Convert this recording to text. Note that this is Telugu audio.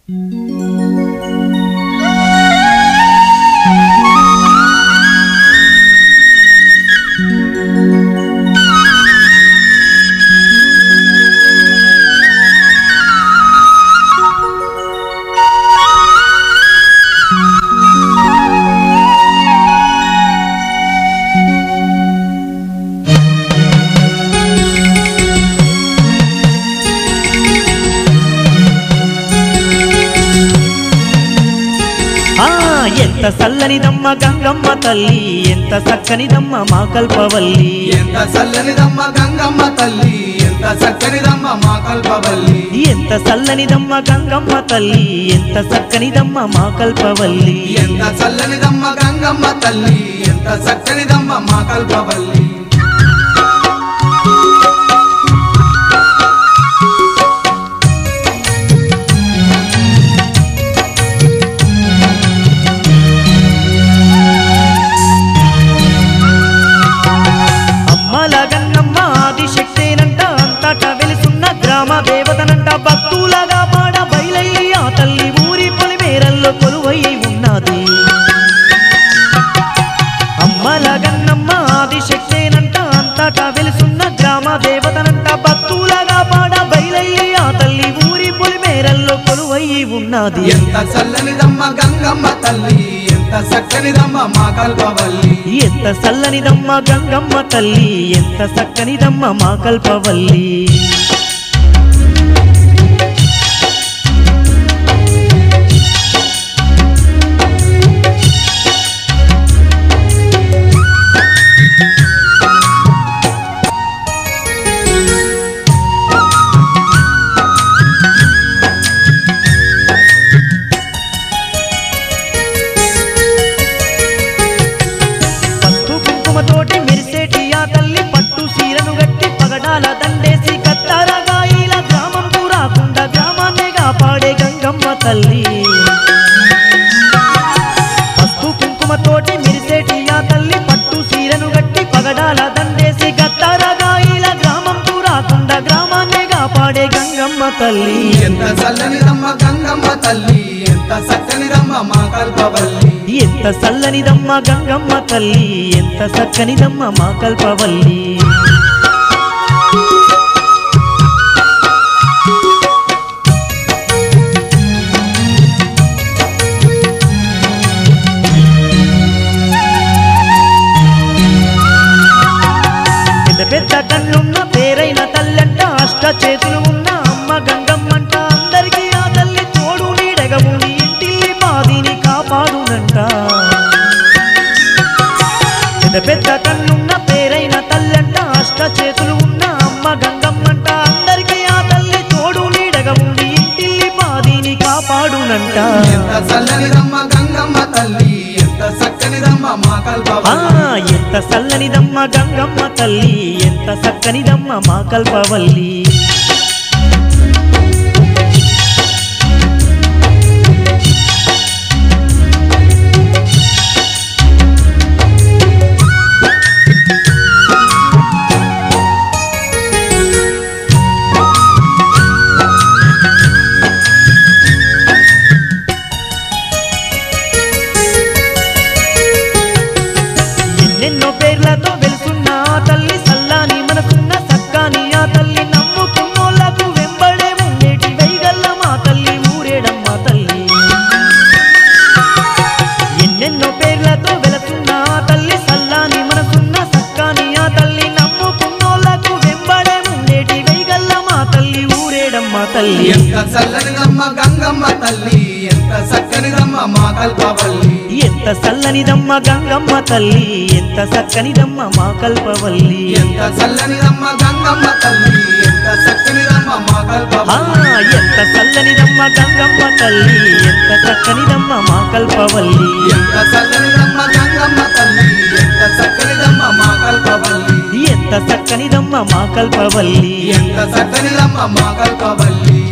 ఆ ఎంత చల్లనిదమ్మ గంగమ్మ తల్లి ఎంత చక్కనిదమ్మ మా కల్పవల్లి ఎంత చల్లనిదమ్మ గంగమ్మ తల్లి ఎంత చక్కనిదమ్మ మా కల్పవల్లి ఎంత చల్లనిదమ్మ గంగమ్మ తల్లి ఎంత చక్కనిదమ్మ మా కల్పవల్లి ఎంత చల్లనిదమ్మ గంగమ్మ తల్లి ఎంత చక్కనిదమ్మ మా కల్పవల్లి అమ్మల గంగమ్మ ఆదిశక్తేనంట అంతటా వెలుసున్న గ్రామ దేవతనంట భక్తులగా పాడ బయలయ్యి ఆ తల్లి ఊరి పొలిమేరల్లో కొలువై ఉన్నది అమ్మల గన్నమ్మ ఆదిశక్తేనంట అంతటా వెలుసున్న గ్రామ దేవతనంట భక్తులగా పాడ బయలయ్యి ఆ తల్లి ఊరి పొలిమేరల్లో కొలువై ఉన్నది ఎంత చల్లనిదమ్మ గంగమ్మ తల్లి ఎంత చక్కనిదమ్మ మా కల్పవల్లి ఎంత చల్లనిదమ్మ గంగమ్మ తల్లి ఎంత చక్కనిదమ్మ మా కల్పవల్లి పసుపు కుంకుమతోటి మెరిసేటి ఆ తల్లి పట్టు సీరను గట్టి పగడాల దండేసి కత్తారగాయిల గ్రామంకు రాకుండా గ్రామాన్నే కాపాడే గంగమ్మ తల్లి పసుపు కుంకుమతోటి మెరిసేటి ఆ తల్లి పట్టు సీరను గట్టి పగడాల దండేసి కత్తారగాయిల గ్రామంకు రాకుండా గ్రామాన్నే కాపాడే గంగమ్మ తల్లి ఎంత చల్లనిదమ్మ గంగమ్మ తల్లి ఎంత చక్కనిదమ్మ మా కల్పవల్లి ఎంత చల్లనిదమ్మ గంగమ్మ తల్లి ఎంత చక్కనిదమ్మ మా కల్పవల్లి పెద్ద పెద్ద కళ్ళున్న పేరైన తల్లంట అష్ట చేతులు ఉన్న అమ్మ గంగమ్మంట అందరికీ ఆ తల్లి తోడు నీడగా ఉండి ఇంటిల్లి మాదిని కాపాడునంట పెద్ద పెద్ద కళ్ళున్న పేరైన తల్లంట అష్ట చేతులు ఉన్న అమ్మ గంగమ్మంట అందరికీ ఆ తల్లి తోడు నీడగా ఉండి ఇంటిల్లి మాదిని కాపాడునంట ఎంత చల్లనిదమ్మ గంగమ్మ తల్లి ఎంత చక్కనిదమ్మ మా ఆ కల్పవల్లి ఎంత చల్లనిదమ్మ గంగమ్మ తల్లి ఎంత చక్కనిదమ్మ మా కల్పవల్లి ఎన్నెన్నో పేర్లతో వెలుసున్న ఆ తల్లి సల్లాని మనసున్న సక్కాని ఆ తల్లి నమ్ముకున్నోళ్లకు వెంబడే ఉండేటి వైగల్ల మా తల్లి ఊరేడమ్మ తల్లి ఎన్నెన్నో పేర్లతో వెలుసున్న ఆ తల్లి సల్లాని మనసున్న సక్కాని ఆ తల్లి నమ్ముకున్నోళ్లకు వెంబడే ఉండేటి వైగల్ల మా తల్లి ఊరేడమ్మ తల్లి ఎంత చల్లనిదమ్మ గంగమ్మ తల్లి ఎంత చక్కనిదమ్మ మా కల్పవల్లి ఎంత చల్లనిదమ్మ గంగమ్మ తల్లి ఎంత చక్కనిదమ్మ మా కల్పవల్లి ఎంత చల్లనిదమ్మ గంగమ్మ తల్లి ఎంత చక్కనిదమ్మ మా ఆ కల్పవల్లి ఎంత చల్లనిదమ్మ గంగమ్మ తల్లి ఎంత చక్కనిదమ్మ మా కల్పవల్లి ఎంత చల్లనిదమ్మ గంగమ్మ తల్లి ఎంత చక్కనిదమ్మ మా కల్పవల్లి ఎంత చక్కనిదమ్మ మా కల్పవల్లి ఎంత చక్కనిదమ్మ మా కల్పవల్లి